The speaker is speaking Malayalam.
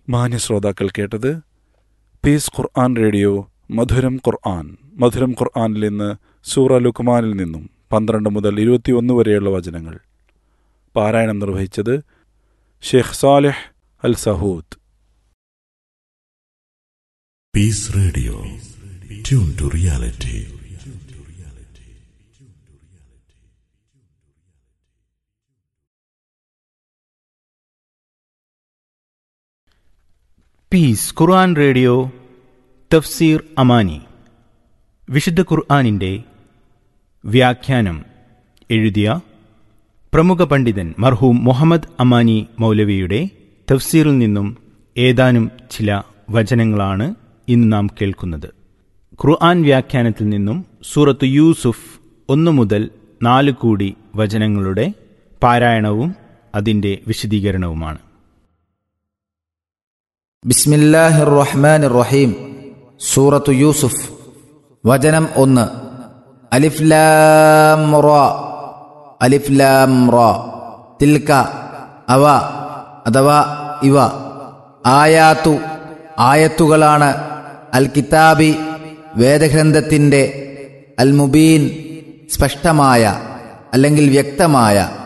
മാന്യ ശ്രോതാക്കൾ കേട്ടത് പീസ് ഖുർആൻ റേഡിയോ മധുരം ഖുർആൻ മധുരം ഖുർആനിൽ നിന്ന് സൂറ ലുക്മാനിൽ നിന്നും പന്ത്രണ്ട് മുതൽ ഇരുപത്തിയൊന്ന് വരെയുള്ള വചനങ്ങൾ പാരായണം നിർവഹിച്ചത് Sheikh Salih al Sahood Peace Radio. Tune to reality. Peace Quran radio തഫ്സീർ അമാനി വിശുദ്ധ ഖുർആനിൻ്റെ വ്യാഖ്യാനം എഴുതിയ പ്രമുഖ പണ്ഡിതൻ മർഹൂം മുഹമ്മദ് അമാനി മൗലവിയുടെ തഫ്സീറിൽ നിന്നും ഏതാനും ചില വചനങ്ങളാണ് ഇന്ന് നാം കേൾക്കുന്നത് ഖുർആൻ വ്യാഖ്യാനത്തിൽ നിന്നും സൂറത്ത് യൂസുഫ് ഒന്നു മുതൽ നാല് കൂടി വചനങ്ങളുടെ പാരായണവും അതിൻ്റെ വിശദീകരണവുമാണ് ബിസ്മില്ലാഹി റഹ്മാൻ റഹീം സൂറത്തു യൂസുഫ് വചനം ഒന്ന് അലിഫ്ലാം റ അലിഫ്ലാം റ തിൽക്ക അവ അഥവാ ഇവ ആയാത്തു ആയത്തുകളാണ് അൽ കിതാബി വേദഗ്രന്ഥത്തിൻ്റെ അൽ മുബീൻ സ്പഷ്ടമായ അല്ലെങ്കിൽ വ്യക്തമായ